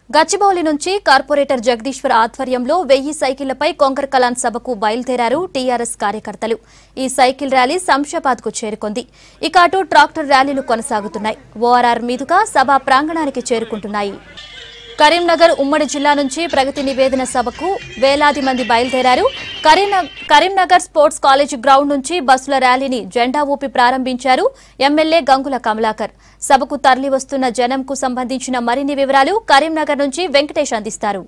గచ్చిబౌలి నుంచి కార్పొరేటర్ జగదీశ్వర్ ఆధ్వర్యంలో వెయ్యి సైకిళ్లపై కొంకర్ కలాన్ సభకు బయలుదేరారు టీఆర్ఎస్ కార్యకర్తలు ఈ సైకిల్ ర్యాలీ శంషాబాద్ కు చేరుకుంది ఇక అటు ట్రాక్టర్ ర్యాలీలు కొనసాగుతున్నాయి ఓఆర్ఆర్ మీదుగా సభా ప్రాంగణానికి చేరుకుంటున్నాయి కరీంనగర్ ఉమ్మడి జిల్లా నుంచి ప్రగతి నివేదన సభకు వేలాది మంది బయలుదేరారు కరీంన- కరీంనగర్ స్పోర్ట్స్ కాలేజ్ గ్రౌండ్ నుంచి బస్సుల ర్యాలీని జెండా ఊపి ప్రారంభించారు ఎమ్మెల్యే గంగుల కమలాకర్ సభకు తరలి వస్తున్న జనంకు సంబంధించిన మరిన్ని వివరాలు కరీంనగర్ నుంచి వెంకటేష్ అందిస్తారు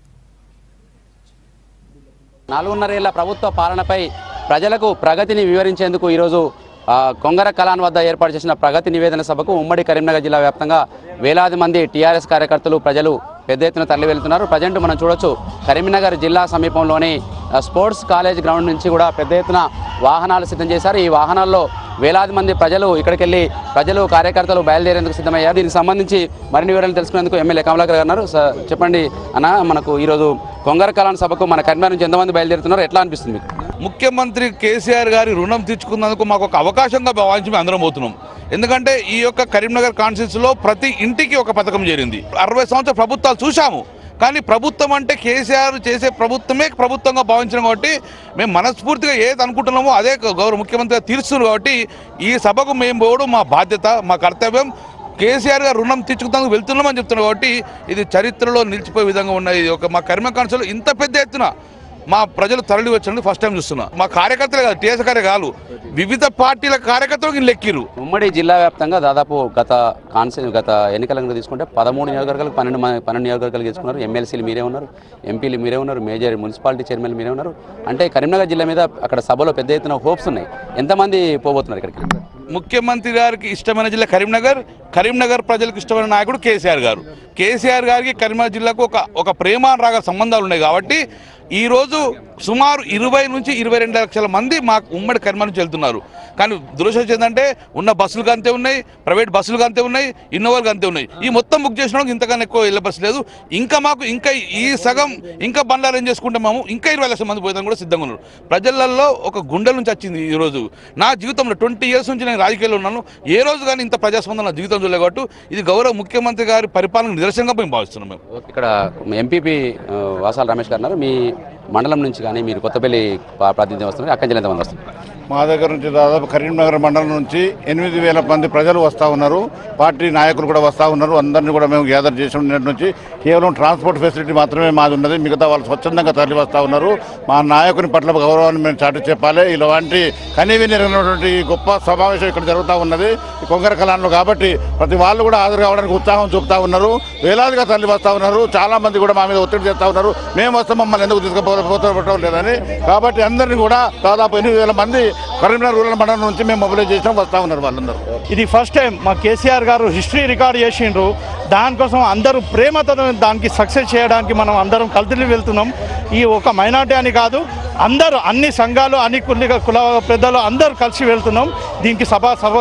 నాలుగున్నరేళ్ల ప్రభుత్వ పాలనపై ప్రజలకు ప్రగతిని వివరించేందుకు ఈరోజు ఆ, కొంగర కలాన్ వద్ద ఏర్పాటు చేసిన ప్రగతి నివేదన సభకు ఉమ్మడి కరీంనగర్ జిల్లా వ్యాప్తంగా వేలాది మంది టీఆర్ఎస్ కార్యకర్తలు ప్రజలు పెద్ద ఎత్తున తరలి వెళ్తున్నారు ప్రజెంట్ మనం చూడొచ్చు కరీంనగర్ జిల్లా సమీపంలోని ఆ, స్పోర్ట్స్ కాలేజ్ గ్రౌండ్ నుంచి కూడా పెద్ద ఎత్తున వాహనాలు సిద్ధం చేశారు ఈ వాహనాల్లో వేలాది మంది ప్రజలు ఇక్కడికి వెళ్ళి ప్రజలు కార్యకర్తలు బయలుదేరేందుకు సిద్ధమయ్యారు దీనికి సంబంధించి మరిన్ని వివరాలు తెలుసుకునేందుకు ఎమ్మెల్యే కమలాకర్ గారు ఉన్నారు సార్ చెప్పండి అన్న మనకు ఈరోజు కొంగర కలాన్ సభకు మన కరీంనగర్ నుంచి ఎంతమంది బయలుదేరుతున్నారు ఎట్లా అనిపిస్తుంది మీకు ముఖ్యమంత్రి కేసీఆర్ గారి రుణం తీర్చుకున్నందుకు మాకు ఒక అవకాశంగా భావించి మేము అందరం పోతున్నాం ఎందుకంటే ఈ యొక్క కరీంనగర్ కాన్స్టిట్యూన్సీలో ప్రతి ఇంటికి ఒక పథకం చేరింది అరవై సంవత్సరాల ప్రభుత్వాలు చూశాము కానీ ప్రభుత్వం అంటే కేసీఆర్ చేసే ప్రభుత్వమే ప్రభుత్వంగా భావించడం కాబట్టి మేము మనస్ఫూర్తిగా ఏది అనుకుంటున్నామో అదే గౌరవ ముఖ్యమంత్రిగా తీరుస్తున్నారు కాబట్టి ఈ సభకు మేము పోవడం మా బాధ్యత మా కర్తవ్యం కేసీఆర్ గారు రుణం తీర్చుకున్నందుకు వెళ్తున్నామని చెప్తున్నారు కాబట్టి ఇది చరిత్రలో నిలిచిపోయే విధంగా ఉన్నది ఇది ఒక మా కరీంనగర్ కాన్స్టిట్యూన్సీలో ఇంత పెద్ద ఎత్తున మా ప్రజలు తరలి వచ్చినది ఫస్ట్ టైం చూస్తున్నా మా కార్యకర్తలే కాదు టీఎస్ కార్యకాలు వివిధ పార్టీల కార్యకర్తలకు వీళ్ళు లెక్కిరు ఉమ్మడి జిల్లా వ్యాప్తంగా దాదాపు గత కాన్సె గత ఎన్నికల కనుక తీసుకుంటే పదమూడు నియోజకవర్గాలకు పన్నెండు మ- పన్నెండు నియోజకవర్గాలు గెలుచుకున్నారు ఎమ్మెల్సీలు మీరే ఉన్నారు ఎంపీలు మీరే ఉన్నారు మేజర్ మున్సిపాలిటీ చైర్మన్లు మీరే ఉన్నారు అంటే కరీంనగర్ జిల్లా మీద అక్కడ సభలో పెద్ద ఎత్తున హోప్స్ ఉన్నాయి ఎంతమంది పోబోతున్నారు ఇక్కడికి ముఖ్యమంత్రి గారికి ఇష్టమైన జిల్లా కరీంనగర్ కరీంనగర్ ప్రజలకు ఇష్టమైన నాయకుడు కేసీఆర్ గారు కేసీఆర్ గారికి కరీంనగర్ జిల్లాకు ఒక ఒక ప్రేమ రాగ సంబంధాలు ఉన్నాయి కాబట్టి ఈ రోజు సుమారు ఇరవై నుంచి ఇరవై రెండు లక్షల మంది మా ఉమ్మడి కరీంనగర్ నుంచి వెళ్తున్నారు కానీ దురదృష్టం ఏంటంటే ఉన్న బస్సులు అంతే ఉన్నాయి ప్రైవేట్ బస్సులు అంతే ఉన్నాయి ఇన్నోవాలు అంతే ఉన్నాయి ఈ మొత్తం బుక్ చేసిన వాళ్ళకి ఇంతకన్నా ఎక్కువ వెళ్ళే బస్సు లేదు ఇంకా మాకు ఇంకా ఈ సగం ఇంకా బండ్లు అరేంజ్ చేసుకుంటే మేము ఇంకా ఇరవై లక్షల మంది పోతాం కూడా సిద్ధంగా ఉన్నారు ప్రజలలో ఒక గుండెల నుంచి వచ్చింది ఈ రోజు నా జీవితంలో ట్వంటీ ఇయర్స్ నుంచి నేను రాజకీయాల్లో ఉన్నాను ఏ రోజు కానీ ఇంత ప్రజాస్పందన నా జీవితం చూడలేదు కాబట్టి ఇది గౌరవ ముఖ్యమంత్రి గారి పరిపాలన నిదర్శనంగా మేము భావిస్తున్నాం మేము ఇక్కడ ఎంపీపీ వాసాల రమేష్ గారు ఉన్నారు మీ మండలం నుంచి కానీ మీరు కొత్తపల్లి పా- ప్రాతినిధ్యం వస్తున్నారు అక్కడి నుంచి ఎంతమంది వస్తున్నారు మా దగ్గర నుంచి దాదాపు కరీంనగర్ మండలం నుంచి ఎనిమిది వేల మంది ప్రజలు వస్తూ ఉన్నారు పార్టీ నాయకులు కూడా వస్తూ ఉన్నారు అందరినీ కూడా మేము గ్యాదర్ చేసి ఉన్నటి నుంచి కేవలం ట్రాన్స్పోర్ట్ ఫెసిలిటీ మాత్రమే మాది ఉన్నది మిగతా వాళ్ళు స్వచ్ఛందంగా తరలి వస్తూ ఉన్నారు మా నాయకుని పట్ల గౌరవాన్ని మేము చాటు చెప్పాలి ఇలాంటి కనీవినటువంటి గొప్ప సమావేశం ఇక్కడ జరుగుతూ ఉన్నది ఈ కొంగర కళాంలో కాబట్టి ప్రతి వాళ్ళు కూడా హాజరు కావడానికి ఉత్సాహం చూపుతా ఉన్నారు వేలాదిగా తరలి వస్తూ ఉన్నారు చాలా మంది కూడా మా మీద ఒత్తిడి చేస్తూ ఉన్నారు మేము వస్తాం మమ్మల్ని ఎందుకు తీసుకుపోవడం లేదని కాబట్టి అందరినీ కూడా దాదాపు ఎనిమిది వేల మంది కరీంనగర్ రూరల్ మండలం నుంచి మేము మొబిలైజ్ చేసాం వస్తూ ఉన్నారు వాళ్ళందరూ ఇది ఫస్ట్ టైం మా కేసీఆర్ గారు హిస్టరీ రికార్డ్ చేసిండ్రు దానికోసం అందరూ ప్రేమతో దానికి సక్సెస్ చేయడానికి మనం అందరం కలిసి వెళ్తున్నాం ఈ ఒక మైనార్టీ అని కాదు అందరూ అన్ని సంఘాలు అన్ని కుల కుల పెద్దలు అందరూ కలిసి వెళ్తున్నాం దీనికి సభ సభ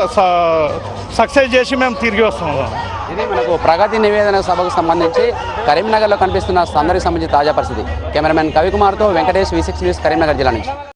సక్సెస్ చేసి మేము తిరిగి వస్తున్నాం ఇది మనకు ప్రగతి నివేదన సభకు సంబంధించి కరీంనగర్లో కనిపిస్తున్న సందడికి సంబంధించి తాజా పరిస్థితి కెమెరామెన్ కవికుమార్తో Venkatesh V six news Karimnagar జిల్లా నుంచి